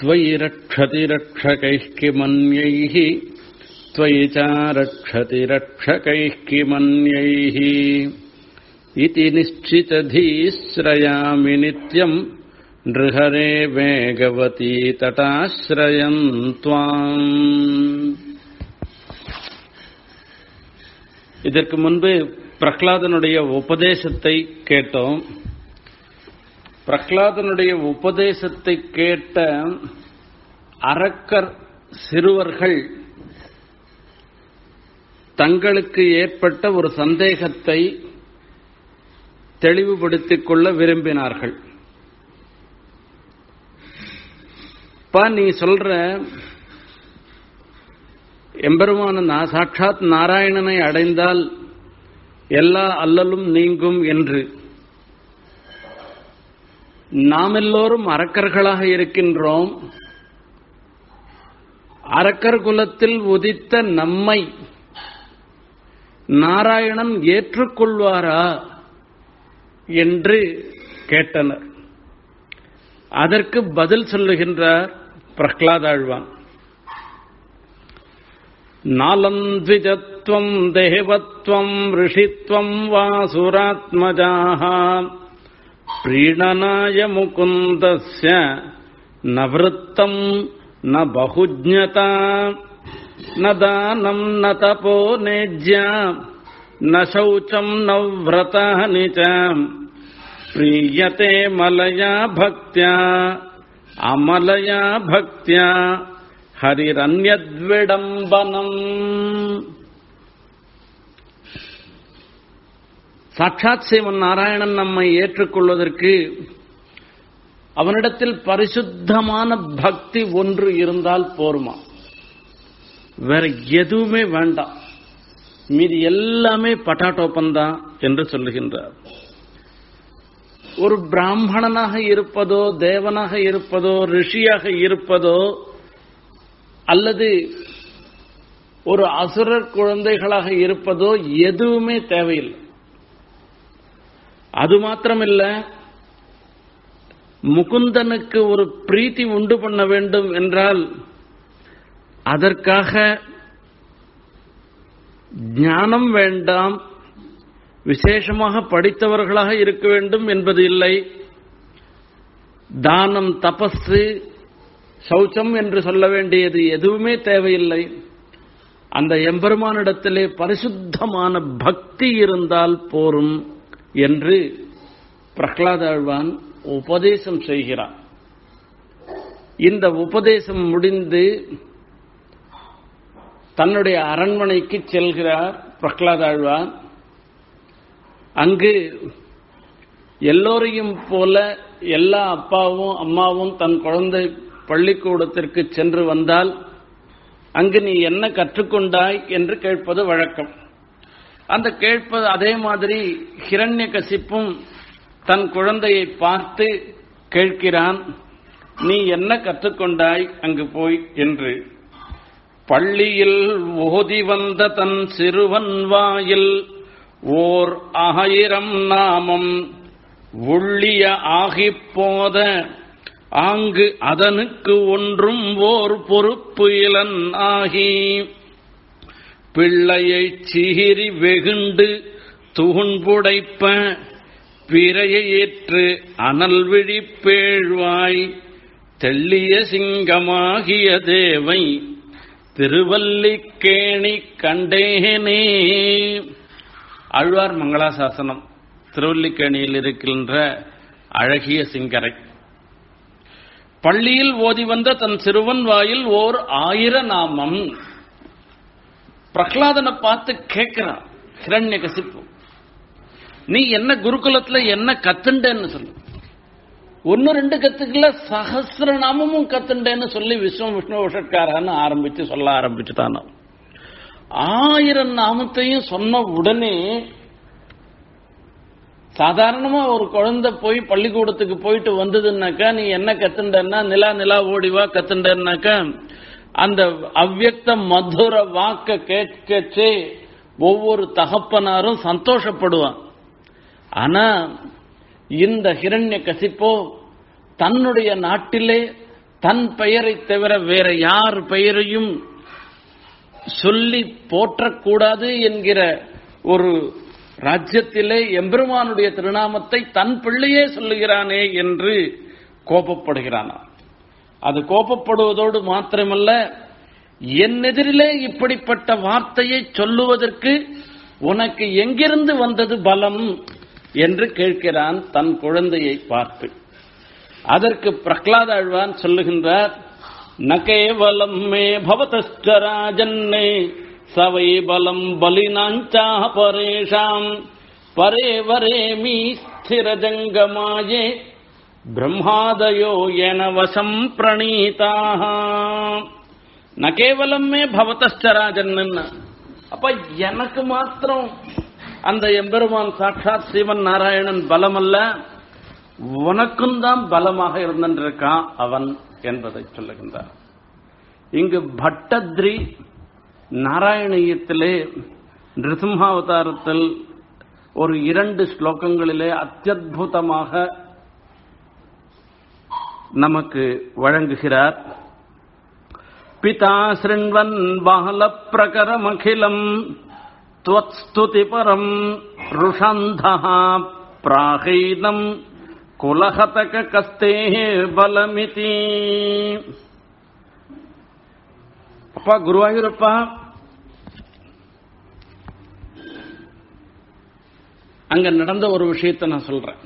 त्वयि रक्षति रक्षकैः किमन्यैः त्वयि च रक्षति रक्षकैः किमन्यैः इति निश्चितधीश्रयामि नित्यम् नृहरे वेगवती तटाश्रयम् त्वाम् இதற்கு முன்பு பிரகலாதனுடைய உபதேசத்தை கேட்டோம் பிரகலாதனுடைய உபதேசத்தை கேட்ட அரக்கர் சிறுவர்கள் தங்களுக்கு ஏற்பட்ட ஒரு சந்தேகத்தை தெளிவுபடுத்திக் கொள்ள விரும்பினார்கள் பா நீ சொல்ற எம்பெருமான நா- சாட்சாத் நாராயணனை அடைந்தால் எல்லா அல்லலும் நீங்கும் என்று நாம் எல்லோரும் அரக்கர்களாக இருக்கின்றோம் அரக்கர் குலத்தில் உதித்த நம்மை நாராயணன் ஏற்றுக்கொள்வாரா என்று கேட்டனர் அதற்கு பதில் சொல்லுகின்றார் பிரஹ்லாதாழ்வான் நாலந்த்விஜத்வம் தேவத்வம் ரிஷித்வம் வாசுராத்மஜாः प्रीणनाय मुकुन्दस्य न वृत्तम् न बहुज्ञता न दानम् न तपो नेज्या न शौचम् न व्रतानि च प्रीयते मलया भक्त्या अमलया भक्त्या हरिरन्यद्विडम्बनम् சாட்சாத் சிவன் நாராயணன் நம்மை ஏற்றுக்கொள்வதற்கு அவனிடத்தில் பரிசுத்தமான பக்தி ஒன்று இருந்தால் போருமா வேற எதுவுமே வேண்டாம் மீதி எல்லாமே பட்டாட்டோப்பந்தான் என்று சொல்லுகின்றார் ஒரு பிராமணனாக இருப்பதோ தேவனாக இருப்பதோ ரிஷியாக இருப்பதோ அல்லது ஒரு அசுரர் குழந்தைகளாக இருப்பதோ எதுவுமே தேவையில்லை அது மாத்திரமில்ல முகுந்தனுக்கு ஒரு பிரீத்தி உண்டு பண்ண வேண்டும் என்றால் அதற்காக ஞானம் வேண்டாம் விசேஷமாக படித்தவர்களாக இருக்க வேண்டும் என்பது இல்லை தானம் தபஸு சௌச்சம் என்று சொல்ல வேண்டியது எதுவுமே தேவையில்லை அந்த எம்பெருமானிடத்திலே பரிசுத்தமான பக்தி இருந்தால் போரும் என்று பிரகலாதாழ்வான் உபதேசம் செய்கிறான் இந்த உபதேசம் முடிந்து தன்னுடைய அரண்மனைக்கு செல்கிறார் பிரகலாதாழ்வான் அங்கு எல்லோரையும் போல எல்லா அப்பாவும் அம்மாவும் தன் குழந்தை பள்ளிக்கூடத்திற்கு சென்று வந்தால் அங்கு நீ என்ன கற்றுக்கொண்டாய் என்று கேட்பது வழக்கம் அந்த கேட்பது அதே மாதிரி ஹிரண்ய கசிப்பும் தன் குழந்தையை பார்த்து கேட்கிறான் நீ என்ன கற்றுக்கொண்டாய் அங்கு போய் என்று பள்ளியில் ஓதி வந்த தன் சிறுவன் வாயில் ஓர் ஆயிரம் நாமம் உள்ளிய ஆகிப் போத ஆங்கு அதனுக்கு ஒன்றும் ஓர் பொறுப்பு இலன் ஆகி பிள்ளையைச் சீறி வெகுண்டு துகுன்புடைப்ப பிறையை ஏற்று அனல் விழிப்பேழ்வாய் தெள்ளிய சிங்கமாகிய தேவை திருவல்லிக்கேணி கண்டேனே ஆழ்வார் மங்களாசாசனம் திருவல்லிக்கேணியில் இருக்கின்ற அழகிய சிங்கரை பள்ளியில் ஓதி வந்த தன் சிறுவன் வாயில் ஓர் ஆயிர நாமம் பிரகலாதனை பார்த்து கேட்கிறான் ஹிரண்ய கசிப்பு நீ என்ன குருகுலத்துல என்ன கத்துண்டேன்னு சொல்லு ஒன்னு ரெண்டு கத்துக்கல சகசிர நாமமும் கத்துண்டேன்னு சொல்லி விஸ்வம் விஷ்ணு விஷட்காரன்னு ஆரம்பிச்சு சொல்ல ஆரம்பிச்சுட்டான் அவன். ஆயிரம் நாமத்தையும் சொன்ன உடனே சாதாரணமா ஒரு குழந்தை போய் பள்ளிக்கூடத்துக்கு போயிட்டு வந்ததுன்னாக்கா நீ என்ன கத்துண்டன்னா நிலா நிலா ஓடிவா கத்துண்டன்னாக்கா அந்த அவ்யக்த மதுர வாக்க கேட்கச்சே ஒவ்வொரு தகப்பனாரும் சந்தோஷப்படுவான் ஆனா இந்த ஹிரண்ய கசிப்போ தன்னுடைய நாட்டிலே தன் பெயரை தவிர வேற யார் பெயரையும் சொல்லி போற்றக்கூடாது என்கிற ஒரு ராஜ்யத்திலே எம்பெருமானுடைய திருநாமத்தை தன் பிள்ளையே சொல்லுகிறானே என்று கோபப்படுகிறானா அது கோபப்படுவதோடு மாத்திரமல்ல என் எதிரிலே இப்படிப்பட்ட வார்த்தையை சொல்லுவதற்கு உனக்கு எங்கிருந்து வந்தது பலம் என்று கேட்கிறான் தன் குழந்தையை பார்த்து அதற்கு பிரகலாத ஆழ்வான் சொல்லுகின்றார் ந கேவலம் மே பவதஸ்டராஜன்னே சவை பலம் பலினாஞ்சா பரேஷாம் பரே வரே மீ ஸ்திரஜங்கமாயே பிரம்மாதயோ என வசம் பிரணீதாக ந கேவலம் மே பவதஸ்டராஜன்னு அப்ப எனக்கு மாத்திரம் அந்த எம்பெருமான் சாட்சாத் சிவன் நாராயணன் பலம் அல்ல உனக்கும் தான் பலமாக இருந்திருக்கான் அவன் என்பதை சொல்லுகின்றார் இங்கு பட்டத்ரி நாராயணியத்திலே நிருசிம்ஹாவதாரத்தில் ஒரு இரண்டு ஸ்லோகங்களிலே அத்தியுதமாக நமக்கு வழங்குகிறார் பிதா சிருண்வன் பால பிரகரமகிலம் त्वत्स्तुतिपरम् रुषन्धः प्राहीनम् कुलहतकस्तेः பலமிதி அப்பா குருவாயூரப்பா அங்க நடந்த ஒரு விஷயத்தை நான் சொல்றேன்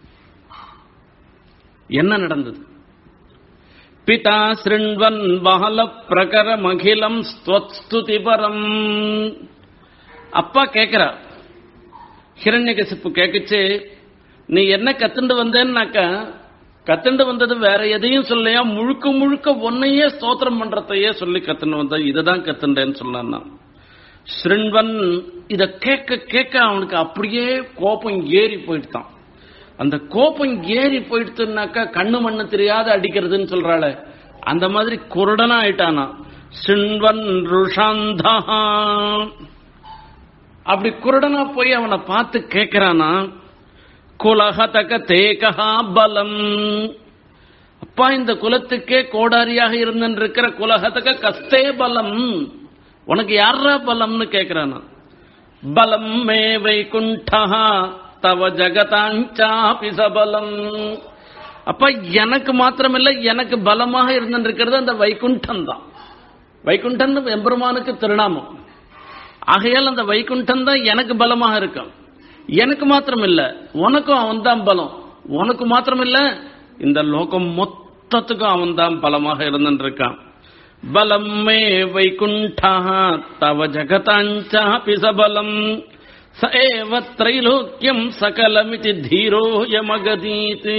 என்ன நடந்தது பிதா சிருண்வன் பகல பிரகரமகிலம் ஸ்துதிபரம் அப்பா கேட்கிறார் ஹிரண்யகசிப்பு கேட்குச்சு நீ என்ன கத்துண்டு வந்தேன்னாக்கா கத்துண்டு வந்தது வேற எதையும் சொல்லையா முழுக்க முழுக்க ஒன்னையே ஸ்தோத்திரம் பண்றதையே சொல்லி கத்துண்டு வந்த இதுதான் கத்துண்டேன்னு சொன்னான் நான் ஸ்ருண்வன் இத கேட்க கேட்க அவனுக்கு அப்படியே கோபம் ஏறி போயிட்டான் அந்த கோபம் ஏறி போயிடுச்சுனாக்கா கண்ணு மண்ணு தெரியாத அடிக்கிறதுன்னு சொல்றாள அந்த மாதிரி குருடனா ஆயிட்டானா சிண்வன் ருஷாந்தா அப்படி குருடனா போய் அவனை பார்த்து கேட்கிறானா குலகதக தேகா பலம் அப்பா இந்த குலத்துக்கே கோடாரியாக இருந்திருக்கிற குலகதக கஸ்தே பலம் உனக்கு யாரா பலம்னு கேட்கிறானா பலம் மே வைகுண்டா தவ ஜகதாஞ்சாபி சபலம் அப்ப எனக்கு மாத்திரமில்ல எனக்கு பலமாக இருந்திருக்கிறது அந்த வைகுண்டம் தான் வைகுண்டன் எம்பெருமானுக்கு திருநாமம் ஆகையால் அந்த வைகுண்டம் தான் எனக்கு பலமாக இருக்கும் எனக்கு மாத்திரம் இல்ல உனக்கும் அவன் தான் பலம் உனக்கு மாத்திரம் இல்ல இந்த லோகம் மொத்தத்துக்கும் அவன் தான் பலமாக இருந்திருக்கான் பலம் மே வைகுண்டா தவ ஜகதாஞ்சாபி சபலம் ச ஏவ திரைலோக்கியம் சகலமிதி தீரோயமகதீத்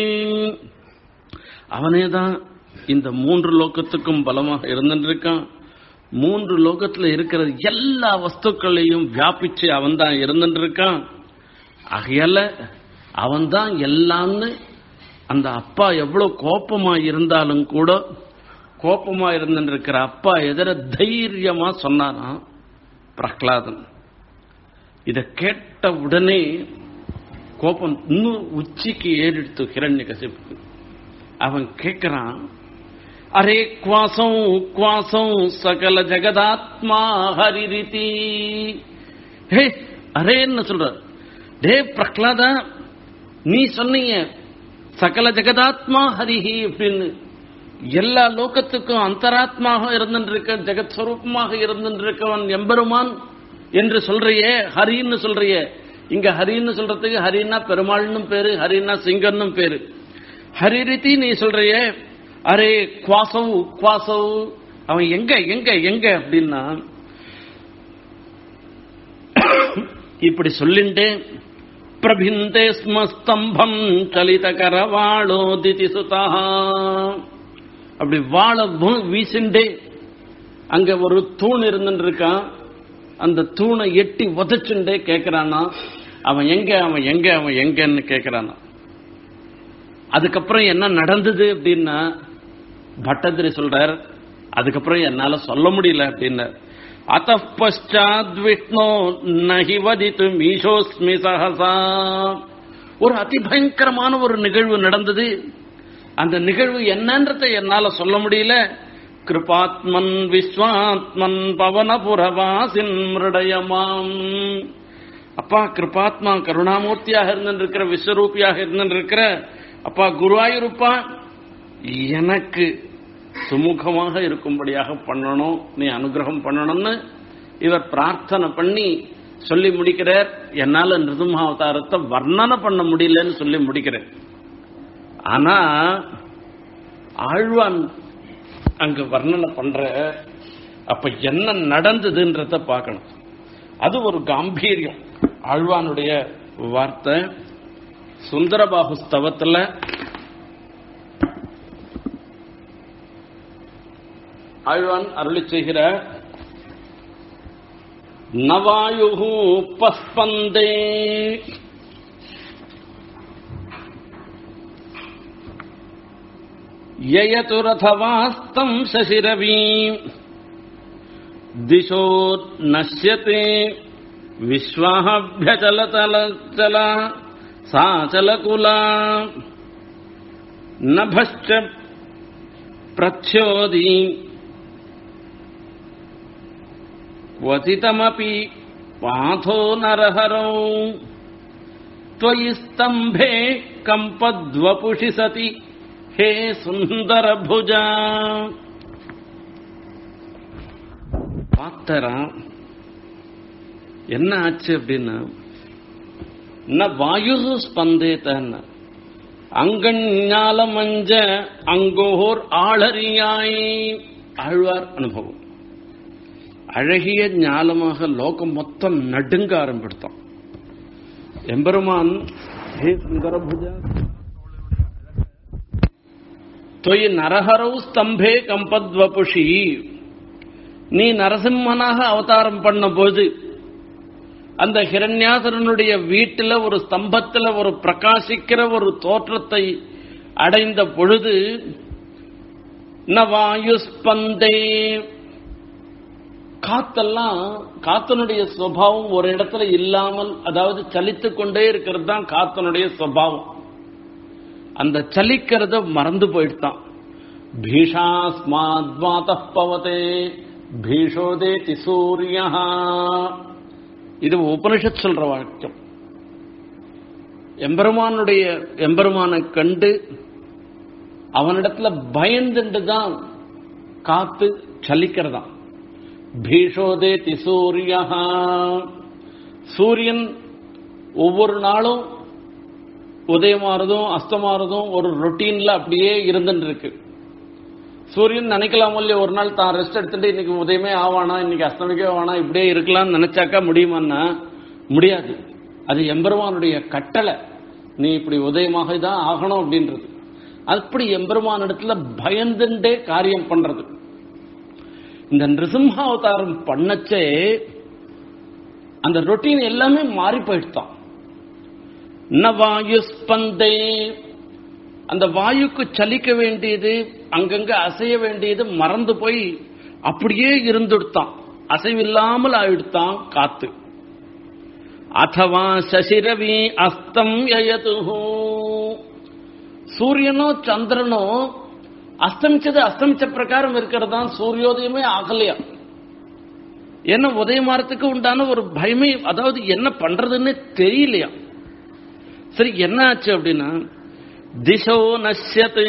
அவனே தான் இந்த மூன்று லோகத்துக்கும் பலமாக இருந்திருக்கான் மூன்று லோகத்துல இருக்கிற எல்லா வஸ்துக்களையும் வியாபிச்சு அவன் தான் இருந்துருக்கான் ஆகையால அவன் தான் எல்லாம்னு அந்த அப்பா எவ்வளவு கோபமா இருந்தாலும் கூட கோபமா இருந்துருக்கிற அப்பா எதிர தைரியமா சொன்னாராம் பிரகலாதன் இத கேட்ட உடனே கோபம் இன்னும் உச்சிக்கு ஏறிடுத்து ஹிரண்ய கசிப்புக்கு அவன் கேட்கிறான் அரே குவாசம் குவாசம் சகல ஜெகதாத்மா ஹரிரிதி ஹே அரேன்னு சொல்ற டே பிரகலாதா நீ சொன்னீங்க சகல ஜெகதாத்மா ஹரிஹி அப்படின்னு எல்லா லோகத்துக்கும் அந்தராத்மாக இருந்திருக்க ஜெகத் ஸ்வரூபமாக இருந்திருக்கவன் எம்பெருமான் என்று சொல்றியே ஹரின்னு சொல்றியே இங்க ஹரின்னு சொல்றதுக்கு ஹரின்னா பெருமாள்னும் பேரு ஹரின்னா சிங்கன்னும் பேரு ஹரிரித்தி நீ சொல்றியே அரே குவாசவ் குவாசவ் அவன் எங்க எங்க எங்க அப்படின்னா இப்படி சொல்லிட்டு பிரபிந்தே ஸ்ம ஸ்தம்பம் சலித கரவாளோ திதி சுதா அப்படி வாழ வீசிண்டே அங்க ஒரு தூண் இருந்துட்டு இருக்கான் அந்த தூணை எட்டி உதச்சுண்டே கேட்கிறானா அவன் எங்க அவன் எங்க அவன் எங்கன்னு கேட்கிறானா அதுக்கப்புறம் என்ன நடந்தது அப்படின்னா பட்டதிரி சொல்றார் அதுக்கப்புறம் என்னால சொல்ல முடியல அப்படின்னு அத்த பஷாத் விஷ்ணு நகி வதித்து மீஷோஸ்மி சகசா ஒரு அதிபயங்கரமான ஒரு நிகழ்வு நடந்தது அந்த நிகழ்வு என்னன்றதை என்னால சொல்ல முடியல கிருபாத்மன் விஸ்வாத்மன் பவனபுரவாசின் மிருடயமாம் அப்பா கிருபாத்மா கருணாமூர்த்தியாக இருந்திருக்கிற விஸ்வரூபியாக இருந்திருக்கிற அப்பா குருவாயூருப்பா எனக்கு சுமூகமாக இருக்கும்படியாக பண்ணணும் நீ அனுகிரகம் பண்ணணும்னு இவர் பிரார்த்தனை பண்ணி சொல்லி முடிக்கிறார் என்னால நிருசிம்மாவதாரத்தை வர்ணனை பண்ண முடியலன்னு சொல்லி முடிக்கிறேன் ஆனா ஆழ்வான் அங்க வர்ணனை பண்ற அப்ப என்ன நடந்ததுன்றத பார்க்கணும் அது ஒரு காம்பீரியம் ஆழ்வானுடைய வார்த்தை சுந்தரபாகு ஸ்தவத்துல ஆழ்வான் அருளி செய்கிற நவாயு பஸ்பந்தே ययतु रथवास्तम् शशिरवीम् दिशो नश्यते विश्वाभ्यचलतलचला सा चलकुला नभश्च प्रच्छोदी क्वथितमपि पाथो नरहरौ त्वयि स्तम्भे कम्पद्वपुषि सति ஹே சுந்தர புஜா பார்த்தரா என்ன ஆச்சு அப்படின்னா ந வாயு ஸ்பந்தேத்தன அங்கஞால மஞ்ச அங்கோர் ஆளறியாய் ஆழ்வார் அனுபவம் அழகிய ஞாலமாக லோகம் மொத்தம் நடுங்க ஆரம்பிடுத்தான் எம்பெருமான் ஹே சுந்தர புஜா தொய் நரஹரவு ஸ்தம்பே கம்பத்வபுஷி நீ நரசிம்மனாக அவதாரம் பண்ண போது அந்த ஹிரண்யாசரனுடைய வீட்டில் ஒரு ஸ்தம்பத்தில் ஒரு பிரகாசிக்கிற ஒரு தோற்றத்தை அடைந்த பொழுது நவாயுஸ்பந்தே காத்தெல்லாம் காத்தனுடைய சுவாவம் ஒரு இடத்துல இல்லாமல் அதாவது சலித்துக் கொண்டே இருக்கிறது தான் காத்தனுடைய சுவாவம் அந்த சலிக்கிறத மறந்து போயிட்டான் பீஷாஸ்மாத்வாத பவதே பீஷோதே சூரியா இது உபனிஷத் சொல்ற வாக்கியம் எம்பெருமானுடைய எம்பெருமானை கண்டு அவனிடத்துல பயந்துட்டு தான் காத்து சலிக்கிறதாம் பீஷோதே திசூரியா சூரியன் ஒவ்வொரு நாளும் உதயமாறதும் அஸ்தமாறதும் ஒரு ரொட்டீன்ல அப்படியே இருந்துட்டு இருக்கு சூரியன் நினைக்கலாம் இல்லையா ஒரு நாள் தான் ரெஸ்ட் எடுத்துட்டு இன்னைக்கு உதயமே ஆவானா இன்னைக்கு அஸ்தமிக்கவே ஆவானா இப்படியே இருக்கலாம்னு நினைச்சாக்கா முடியுமான்னா முடியாது அது எம்பெருமானுடைய கட்டளை நீ இப்படி உதயமாக தான் ஆகணும் அப்படின்றது அப்படி எம்பெருமான் இடத்துல பயந்துட்டே காரியம் பண்றது இந்த நிருசிம்ஹாவதாரம் பண்ணச்சே அந்த ரொட்டீன் எல்லாமே மாறி போயிட்டான் நவாயுஸ்பந்தே அந்த வாயுக்கு சலிக்க வேண்டியது அங்கங்க அசைய வேண்டியது மறந்து போய் அப்படியே இருந்துடுத்தான் அசைவில்லாமல் ஆயிடுத்தான் காத்து அதவா சசிரவி அஸ்தம் யயது சூரியனோ சந்திரனோ அஸ்தமிச்சது அஸ்தமிச்ச பிரகாரம் இருக்கிறது தான் சூரியோதயமே ஆகலையா என்ன உதயமாறத்துக்கு உண்டான ஒரு பயமே அதாவது என்ன பண்றதுன்னு தெரியலையா சரி என்ன ஆச்சு அப்படின்னா திசோ நஷ்யத்து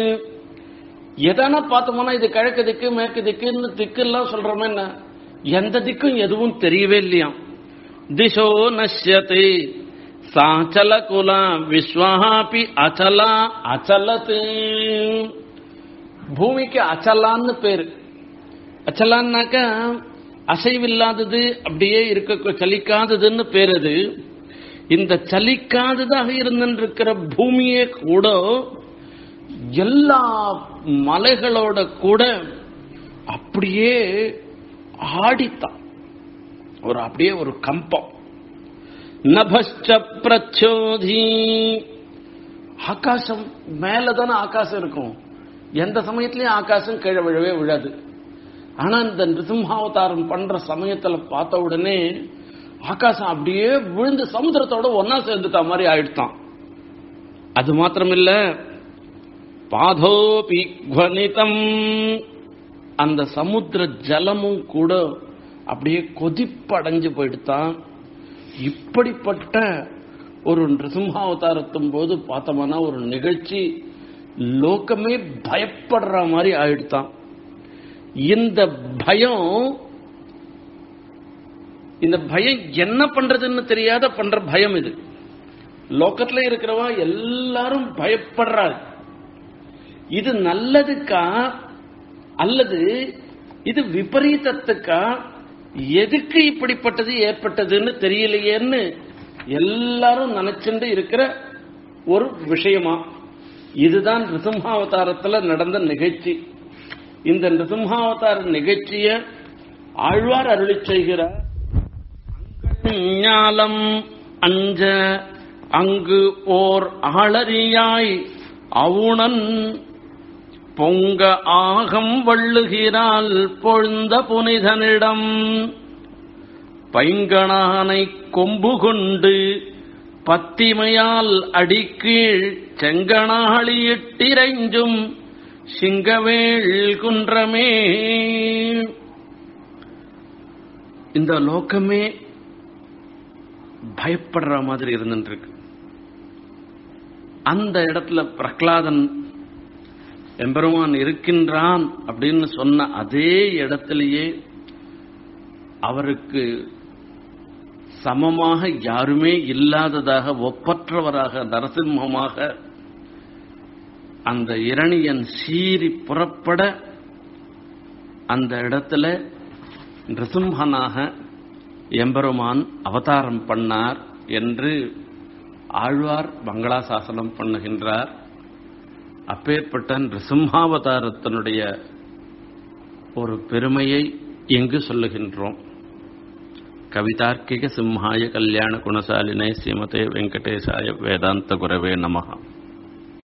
எதானா பார்த்தோம்னா இது கிழக்கு திக்கு மேற்கு திக்குன்னு திக்குலாம் சொல்றோமே என்ன எந்த திக்கும் எதுவும் தெரியவே இல்லையா திசோ நஷ்யத்து சாச்சல குலா விஸ்வாபி அச்சலா அச்சலத்து பூமிக்கு அச்சலான்னு பேரு அச்சலான்னாக்கா அசைவில்லாதது அப்படியே இருக்க சலிக்காததுன்னு பேர் அது இந்த சலிக்காததாக இருந்திருக்கிற பூமியே கூட எல்லா மலைகளோட கூட அப்படியே ஆடித்தான் ஒரு அப்படியே ஒரு கம்பம் நபஷ்ட பிரச்சோதி ஆகாசம் மேலதானே ஆகாசம் இருக்கும் எந்த சமயத்திலயும் ஆகாசம் கீழே விழவே விழாது ஆனா இந்த நிருசிம்ஹாவதாரம் பண்ற சமயத்துல பார்த்த உடனே ஆகாசம் அப்படியே விழுந்து சமுத்திரத்தோட ஒன்னா சேர்ந்துட்ட மாதிரி ஆயிடுத்தான் அது மாத்திரமில்ல பாதோபி குவனிதம் அந்த சமுத்திர ஜலமும் கூட அப்படியே கொதிப்படைஞ்சு போயிடுத்தான் இப்படிப்பட்ட ஒரு நிருசிம்ஹாவதாரத்தும் போது பார்த்தோம்னா ஒரு நிகழ்ச்சி லோகமே பயப்படுற மாதிரி ஆயிடுத்தான் இந்த பயம் இந்த பயம் என்ன பண்றதுன்னு தெரியாத பண்ற பயம் இது லோக்கத்துல இருக்கிறவா எல்லாரும் பயப்படுறாள் இது நல்லதுக்கா அல்லது இது விபரீதத்துக்கா எதுக்கு இப்படிப்பட்டது ஏற்பட்டதுன்னு தெரியலையேன்னு எல்லாரும் நினைச்சுட்டு இருக்கிற ஒரு விஷயமா இதுதான் நிருசிம்ஹாவதாரத்துல நடந்த நிகழ்ச்சி இந்த நிருசிம்ஹாவதார நிகழ்ச்சிய ஆழ்வார் அருளி செய்கிறார் ஞாலம் அஞ்ச அங்கு ஓர் ஆளறியாய் அவுணன் பொங்க ஆகம் வள்ளுகிறாள் பொழுந்த புனிதனிடம் பைங்கணானை கொம்பு கொண்டு பத்திமையால் அடிக்கீழ் செங்கணாளியிட்டிரைஞ்சும் சிங்கவேள் குன்றமே இந்த லோகமே பயப்படுற மாதிரி இருந்துருக்கு அந்த இடத்துல பிரகலாதன் எம்பெருமான் இருக்கின்றான் அப்படின்னு சொன்ன அதே இடத்திலேயே அவருக்கு சமமாக யாருமே இல்லாததாக ஒப்பற்றவராக நரசிம்மமாக அந்த இரணியன் சீறி புறப்பட அந்த இடத்துல நிருசிம்ஹனாக எம்பெருமான் அவதாரம் பண்ணார் என்று ஆழ்வார் மங்களாசாசனம் பண்ணுகின்றார் அப்பேற்பட்ட நிருசிம்ஹாவதாரத்தினுடைய ஒரு பெருமையை எங்கு சொல்லுகின்றோம் கவிதார்க்கிக சிம்ஹாய கல்யாண குணசாலினை ஸ்ரீமதே வெங்கடேசாய வேதாந்த குரவே நமகா